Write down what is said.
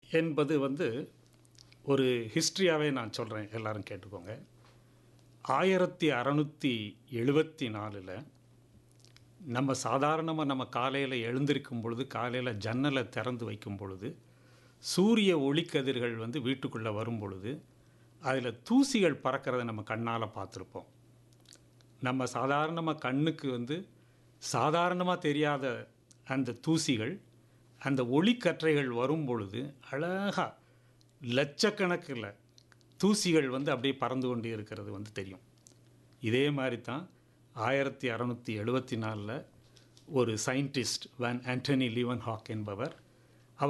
என்பது வந்து ஒரு ஹிஸ்ட்ரியாகவே நான் சொல்கிறேன் எல்லாரும் கேட்டுக்கோங்க ஆயிரத்தி அறநூற்றி எழுபத்தி நாலில் நம்ம சாதாரணமாக நம்ம காலையில் எழுந்திருக்கும் பொழுது காலையில் ஜன்னலை திறந்து வைக்கும் பொழுது சூரிய ஒளிக்கதிர்கள் வந்து வீட்டுக்குள்ளே வரும் பொழுது அதில் தூசிகள் பறக்கிறத நம்ம கண்ணால் பார்த்துருப்போம் நம்ம சாதாரணமாக கண்ணுக்கு வந்து சாதாரணமாக தெரியாத அந்த தூசிகள் அந்த ஒளிக்கற்றைகள் வரும் பொழுது அழகாக லட்சக்கணக்கில் தூசிகள் வந்து அப்படியே பறந்து கொண்டு இருக்கிறது வந்து தெரியும் இதே மாதிரி தான் ஆயிரத்தி அறநூற்றி எழுபத்தி நாலில் ஒரு scientist van Antonie Leeuwenhoek என்பவர்